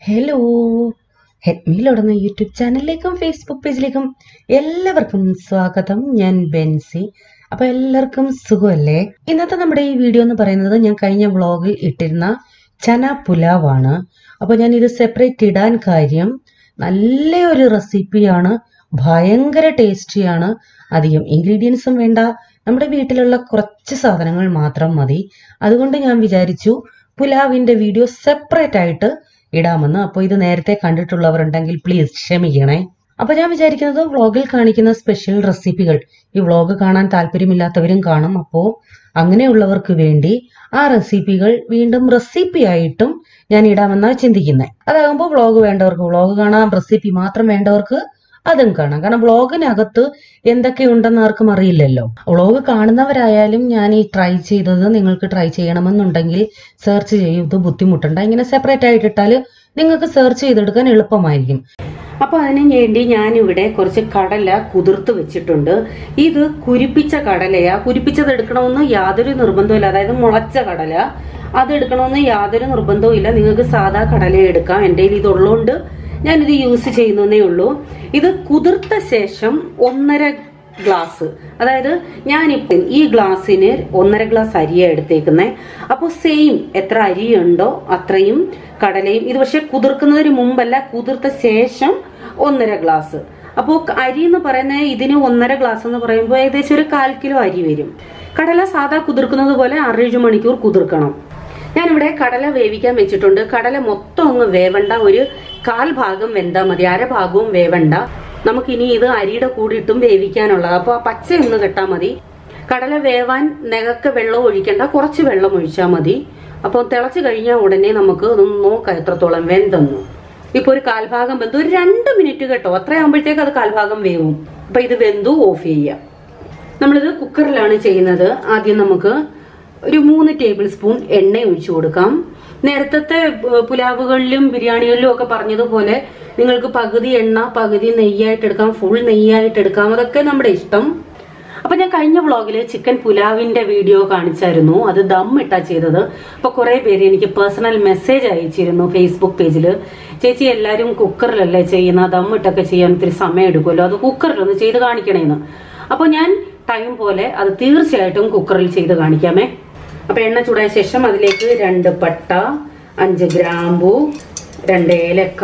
hello ഹെഡ്മിയിലോടുന്ന YouTube ചാനലിലേക്കും Facebook പേജിലേക്കും എല്ലാവർക്കും സ്വാഗതം ഞാൻ ബെൻസി അപ്പൊ എല്ലാവർക്കും സുഖമല്ലേ ഇന്നത്തെ നമ്മുടെ ഈ വീഡിയോ എന്ന് പറയുന്നത് ഞാൻ കഴിഞ്ഞ വ്ളോഗിൽ ഇട്ടിരുന്ന ചന പുലാവാണ് അപ്പൊ ഞാൻ ഇത് സെപ്പറേറ്റ് ഇടാൻ കാര്യം നല്ല ഒരു റെസിപ്പിയാണ് ഭയങ്കര ടേസ്റ്റിയാണ് അധികം ഇൻഗ്രീഡിയൻസും വേണ്ട നമ്മുടെ വീട്ടിലുള്ള കുറച്ച് സാധനങ്ങൾ മാത്രം മതി അതുകൊണ്ട് ഞാൻ വിചാരിച്ചു പുലാവിന്റെ വീഡിയോ സെപ്പറേറ്റ് ആയിട്ട് ഇടാമെന്ന് അപ്പോൾ ഇത് നേരത്തെ കണ്ടിട്ടുള്ളവരുണ്ടെങ്കിൽ പ്ലീസ് ക്ഷമിക്കണേ അപ്പൊ ഞാൻ വിചാരിക്കുന്നത് വ്ളോഗിൽ കാണിക്കുന്ന സ്പെഷ്യൽ റെസിപ്പികൾ ഈ വ്ളോഗ് കാണാൻ താല്പര്യമില്ലാത്തവരും കാണും അപ്പോൾ അങ്ങനെയുള്ളവർക്ക് വേണ്ടി ആ റെസിപ്പികൾ വീണ്ടും റെസിപ്പി ആയിട്ടും ഞാൻ ഇടാമെന്നാണ് ചിന്തിക്കുന്നത് അതാകുമ്പോൾ വ്ളോഗ് വേണ്ടവർക്ക് വ്ളോഗ് കാണാം റെസിപ്പി മാത്രം വേണ്ടവർക്ക് അതും കാണാം കാരണം വ്ളോഗിനകത്ത് എന്തൊക്കെ ഉണ്ടെന്ന് ആർക്കും അറിയില്ലല്ലോ വ്ളോഗ് കാണുന്നവരായാലും ഞാൻ ഈ ട്രൈ ചെയ്തത് നിങ്ങൾക്ക് ട്രൈ ചെയ്യണമെന്നുണ്ടെങ്കിൽ സെർച്ച് ചെയ്യും ഇത് ബുദ്ധിമുട്ടുണ്ട് ഇങ്ങനെ സെപ്പറേറ്റ് ആയിട്ട് ഇട്ടാൽ നിങ്ങൾക്ക് സെർച്ച് ചെയ്തെടുക്കാൻ എളുപ്പമായിരിക്കും അപ്പൊ അതിനു വേണ്ടി ഞാനിവിടെ കുറച്ച് കടല കുതിർത്ത് വെച്ചിട്ടുണ്ട് ഇത് കുരിപ്പിച്ച കടലയാ കുരിപ്പിച്ചത് എടുക്കണമെന്ന് യാതൊരു നിർബന്ധമില്ല അതായത് മുളച്ച കടല അത് എടുക്കണമെന്ന് യാതൊരു നിർബന്ധവും ഇല്ല നിങ്ങൾക്ക് സാധാ കടല എടുക്കാം എൻ്റെ കയ്യിൽ ഇതുള്ളതുകൊണ്ട് ഞാനിത് യൂസ് ചെയ്യുന്നതേ ഉള്ളൂ ഇത് കുതിർത്ത ശേഷം ഒന്നര ഗ്ലാസ് അതായത് ഞാനിപ്പോൾ ഈ ഗ്ലാസ്സിന് ഒന്നര ഗ്ലാസ് അരിയാണ് എടുത്തേക്കുന്നത് അപ്പോൾ സെയിം എത്ര അരിയുണ്ടോ അത്രയും കടലയും ഇത് പക്ഷെ കുതിർക്കുന്നതിന് മുമ്പല്ല കുതിർത്ത ശേഷം ഒന്നര ഗ്ലാസ് അപ്പോൾ അരി എന്ന് പറയുന്നത് ഇതിന് ഒന്നര ഗ്ലാസ് എന്ന് പറയുമ്പോൾ ഏകദേശം ഒരു കാൽ കിലോ അരി വരും കടല സാധാ കുതിർക്കുന്നത് പോലെ ആറേഴ് മണിക്കൂർ കുതിർക്കണം ഞാനിവിടെ കടല വേവിക്കാൻ വെച്ചിട്ടുണ്ട് കടല മൊത്തം ഒന്ന് വേവണ്ട ഒരു കാൽ ഭാഗം വെന്താ മതി അര ഭാഗവും വേവണ്ട നമുക്കിനി ഇത് അരിയുടെ കൂടിയിട്ടും വേവിക്കാനുള്ളത് അപ്പൊ ആ പച്ച ഒന്ന് കെട്ടാ മതി കടല വേവാൻ നെകക്ക് വെള്ളം ഒഴിക്കണ്ട കുറച്ച് വെള്ളം ഒഴിച്ചാൽ മതി അപ്പോൾ തിളച്ച് കഴിഞ്ഞാൽ ഉടനെ നമുക്ക് ഒന്ന് നോക്കാം എത്രത്തോളം വെന്തെന്നു ഇപ്പൊ ഒരു കാൽഭാഗം വെന്തു ഒരു രണ്ട് മിനിറ്റ് കേട്ടോ അത്രയാകുമ്പോഴത്തേക്ക് അത് കാൽഭാഗം വേവും അപ്പൊ ഇത് വെന്തു ഓഫ് ചെയ്യാം നമ്മളിത് കുക്കറിലാണ് ചെയ്യുന്നത് ആദ്യം നമുക്ക് ഒരു മൂന്ന് ടേബിൾ സ്പൂൺ എണ്ണ ഒഴിച്ചു കൊടുക്കാം നേരത്തെ പുലാവുകളിലും ബിരിയാണികളിലും ഒക്കെ പറഞ്ഞതുപോലെ നിങ്ങൾക്ക് പകുതി എണ്ണ പകുതി നെയ്യായിട്ട് എടുക്കാം ഫുൾ നെയ്യായിട്ട് എടുക്കാം അതൊക്കെ നമ്മുടെ ഇഷ്ടം അപ്പൊ ഞാൻ കഴിഞ്ഞ വ്ളോഗില് ചിക്കൻ പുലാവിന്റെ വീഡിയോ കാണിച്ചായിരുന്നു അത് ദം ഇട്ടാ ചെയ്തത് അപ്പൊ കുറെ പേര് എനിക്ക് പേഴ്സണൽ മെസ്സേജ് അയച്ചിരുന്നു ഫേസ്ബുക്ക് പേജിൽ ചേച്ചി എല്ലാരും കുക്കറിലല്ലേ ചെയ്യുന്ന ദം ഇട്ടൊക്കെ ചെയ്യാൻ ഒത്തിരി സമയം എടുക്കുമല്ലോ അത് കുക്കറിൽ ഒന്ന് ചെയ്ത് കാണിക്കണേന്ന് അപ്പൊ ഞാൻ ടൈം പോലെ അത് തീർച്ചയായിട്ടും കുക്കറിൽ ചെയ്ത് കാണിക്കാമേ അപ്പൊ എണ്ണ ചൂടായ ശേഷം അതിലേക്ക് രണ്ട് പട്ട അഞ്ച് ഗ്രാമ്പു രണ്ട് ഏലക്ക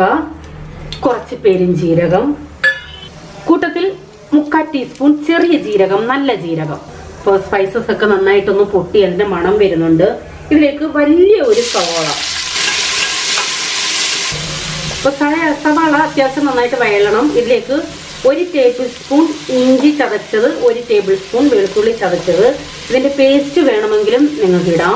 കുറച്ച് പെരിഞ്ജീരകം കൂട്ടത്തിൽ മുക്കാൽ ടീസ്പൂൺ ചെറിയ ജീരകം നല്ല ജീരകം ഇപ്പോൾ സ്പൈസസ് ഒക്കെ നന്നായിട്ടൊന്ന് പൊട്ടി അതിന്റെ മണം വരുന്നുണ്ട് ഇതിലേക്ക് വലിയ ഒരു സവാള ഇപ്പൊ സവാള അത്യാവശ്യം നന്നായിട്ട് വയലണം ഇതിലേക്ക് ഒരു ടേബിൾ സ്പൂൺ ഇഞ്ചി ചതച്ചത് ഒരു ടേബിൾ സ്പൂൺ വെളുത്തുള്ളി ചതച്ചത് ഇതിന്റെ പേസ്റ്റ് വേണമെങ്കിലും നിങ്ങൾക്ക് ഇടാം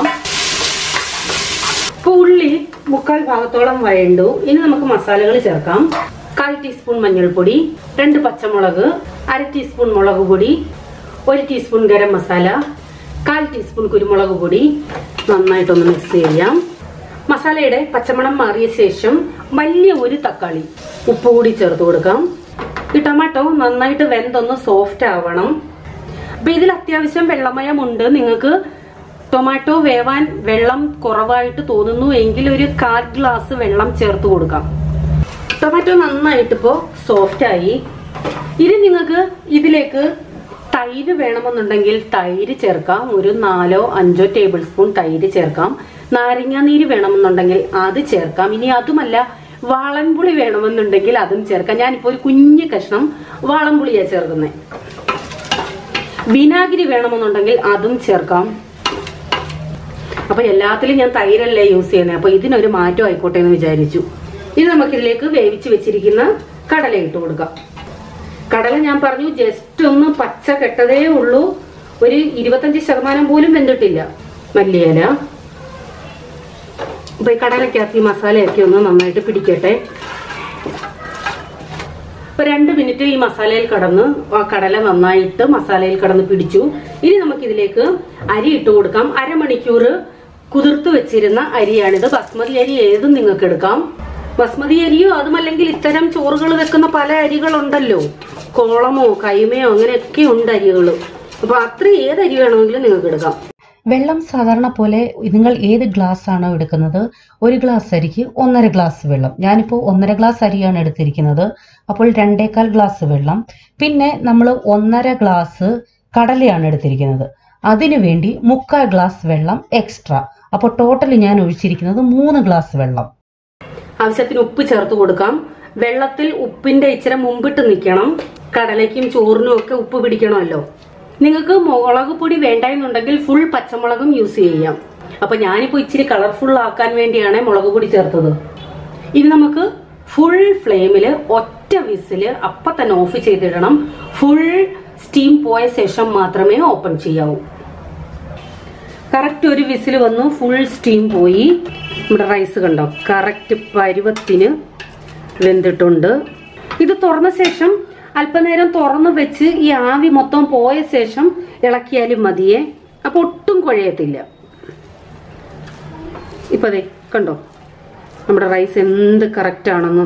ഇപ്പൊ ഉള്ളി മുക്കാൽ ഭാഗത്തോളം വഴണ്ടു ഇനി നമുക്ക് മസാലകൾ ചേർക്കാം കാൽ ടീസ്പൂൺ മഞ്ഞൾപ്പൊടി രണ്ട് പച്ചമുളക് അര ടീസ്പൂൺ മുളക് പൊടി ഒരു ടീസ്പൂൺ ഗരം മസാല കാൽ ടീസ്പൂൺ കുരുമുളക് പൊടി നന്നായിട്ടൊന്ന് മിക്സ് ചെയ്യാം മസാലയുടെ പച്ചമണം മാറിയ ശേഷം വലിയ ഒരു തക്കാളി ഉപ്പ് കൂടി ചേർത്ത് കൊടുക്കാം ഈ ടൊമാറ്റോ നന്നായിട്ട് വെന്തൊന്ന് സോഫ്റ്റ് ആവണം അപ്പൊ ഇതിൽ അത്യാവശ്യം വെള്ളമയമുണ്ട് നിങ്ങൾക്ക് ടൊമാറ്റോ വേവാൻ വെള്ളം കുറവായിട്ട് തോന്നുന്നു എങ്കിൽ ഒരു കാൽ ഗ്ലാസ് വെള്ളം ചേർത്ത് കൊടുക്കാം ടൊമാറ്റോ നന്നായിട്ട് ഇപ്പോ സോഫ്റ്റ് ആയി ഇനി നിങ്ങൾക്ക് ഇതിലേക്ക് തൈര് വേണമെന്നുണ്ടെങ്കിൽ തൈര് ചേർക്കാം ഒരു നാലോ അഞ്ചോ ടേബിൾ സ്പൂൺ തൈര് ചേർക്കാം നാരങ്ങ നീര് വേണമെന്നുണ്ടെങ്കിൽ അത് ചേർക്കാം ഇനി അതുമല്ല വാളൻപുളി വേണമെന്നുണ്ടെങ്കിൽ അതും ചേർക്കാം ഞാനിപ്പോ ഒരു കുഞ്ഞു കഷ്ണം വാളൻപുളിയാ ചേർക്കുന്നത് വിനാഗിരി വേണമെന്നുണ്ടെങ്കിൽ അതും ചേർക്കാം അപ്പൊ എല്ലാത്തിലും ഞാൻ തൈരല്ലേ യൂസ് ചെയ്യുന്നത് അപ്പൊ ഇതിനൊരു മാറ്റം ആയിക്കോട്ടെ എന്ന് വിചാരിച്ചു ഇനി നമുക്കിതിലേക്ക് വേവിച്ച് വെച്ചിരിക്കുന്ന കടല ഇട്ട് കൊടുക്കാം കടല ഞാൻ പറഞ്ഞു ജസ്റ്റ് ഒന്ന് പച്ച കെട്ടതേ ഉള്ളൂ ഒരു ഇരുപത്തഞ്ച് ശതമാനം പോലും വെന്തിട്ടില്ല മല്ലിയില അപ്പൊ ഈ കടലക്കകത്ത് ഈ മസാലയൊക്കെ ഒന്ന് നന്നായിട്ട് പിടിക്കട്ടെ ഇപ്പൊ രണ്ട് മിനിറ്റ് ഈ മസാലയിൽ കടന്ന് ആ കടല നന്നായിട്ട് മസാലയിൽ കടന്ന് പിടിച്ചു ഇനി നമുക്ക് ഇതിലേക്ക് അരി ഇട്ട് കൊടുക്കാം അരമണിക്കൂർ കുതിർത്ത് വെച്ചിരുന്ന അരിയാണിത് ബസ്മതി അരി ഏതും നിങ്ങൾക്ക് എടുക്കാം ബസ്മതി അരിയോ അതുമല്ലെങ്കിൽ ഇത്തരം ചോറുകൾ വെക്കുന്ന പല അരികളുണ്ടല്ലോ കോളമോ കൈമയോ അങ്ങനെയൊക്കെ ഉണ്ട് അരികൾ അപ്പൊ അത്ര ഏത് അരി വേണമെങ്കിലും നിങ്ങൾക്ക് എടുക്കാം വെള്ളം സാധാരണ പോലെ നിങ്ങൾ ഏത് ഗ്ലാസ് ആണോ എടുക്കുന്നത് ഒരു ഗ്ലാസ് അരിക്ക് ഒന്നര ഗ്ലാസ് വെള്ളം ഞാനിപ്പോൾ ഒന്നര ഗ്ലാസ് അരിയാണ് എടുത്തിരിക്കുന്നത് അപ്പോൾ രണ്ടേകാൽ ഗ്ലാസ് വെള്ളം പിന്നെ നമ്മൾ ഒന്നര ഗ്ലാസ് കടലയാണ് എടുത്തിരിക്കുന്നത് അതിനുവേണ്ടി മുക്കാൽ ഗ്ലാസ് വെള്ളം എക്സ്ട്രാ അപ്പോൾ ടോട്ടൽ ഞാൻ ഒഴിച്ചിരിക്കുന്നത് മൂന്ന് ഗ്ലാസ് വെള്ളം ആവശ്യത്തിന് ഉപ്പ് ചേർത്ത് കൊടുക്കാം വെള്ളത്തിൽ ഉപ്പിന്റെ ഇച്ചിരി മുമ്പിട്ട് നിൽക്കണം കടലയ്ക്കും ചോറിനും ഒക്കെ ഉപ്പ് പിടിക്കണമല്ലോ നിങ്ങൾക്ക് മുളക് പൊടി വേണ്ട എന്നുണ്ടെങ്കിൽ ഫുൾ പച്ചമുളകും യൂസ് ചെയ്യാം അപ്പൊ ഞാനിപ്പോ ഇച്ചിരി കളർഫുൾ ആക്കാൻ വേണ്ടിയാണ് മുളക് പൊടി ചേർത്തത് ഇനി നമുക്ക് ഫുൾ ഫ്ലെയിമില് ഒറ്റ വിസില് അപ്പൊ തന്നെ ഓഫ് ചെയ്തിടണം ഫുൾ സ്റ്റീം പോയ ശേഷം മാത്രമേ ഓപ്പൺ ചെയ്യാവൂ കറക്റ്റ് ഒരു വിസിൽ വന്നു ഫുൾ സ്റ്റീം പോയി നമ്മുടെ റൈസ് കണ്ടോ കറക്റ്റ് പരുവത്തിന് വെന്തിട്ടുണ്ട് ഇത് തുറന്ന ശേഷം അല്പനേരം തുറന്നു വെച്ച് ഈ ആവി മൊത്തം പോയ ശേഷം ഇളക്കിയാലും മതിയേ അപ്പൊ ഒട്ടും കുഴയത്തില്ല ഇപ്പൊ അതെ കണ്ടോ നമ്മുടെ റൈസ് എന്ത് കറക്റ്റ് ആണെന്ന്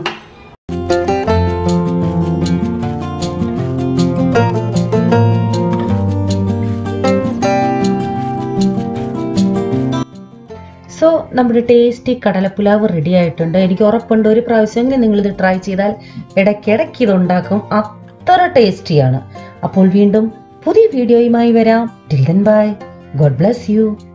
സോ നമ്മുടെ ടേസ്റ്റി കടലപ്പുലാവ് റെഡി ആയിട്ടുണ്ട് എനിക്ക് ഉറപ്പുണ്ട് ഒരു പ്രാവശ്യമെങ്കിലും നിങ്ങൾ ഇത് ട്രൈ ചെയ്താൽ ഇടയ്ക്കിടയ്ക്ക് ഇത് ഉണ്ടാക്കും അത്ര ടേസ്റ്റിയാണ് അപ്പോൾ വീണ്ടും പുതിയ വീഡിയോയുമായി വരാം till then bye God bless U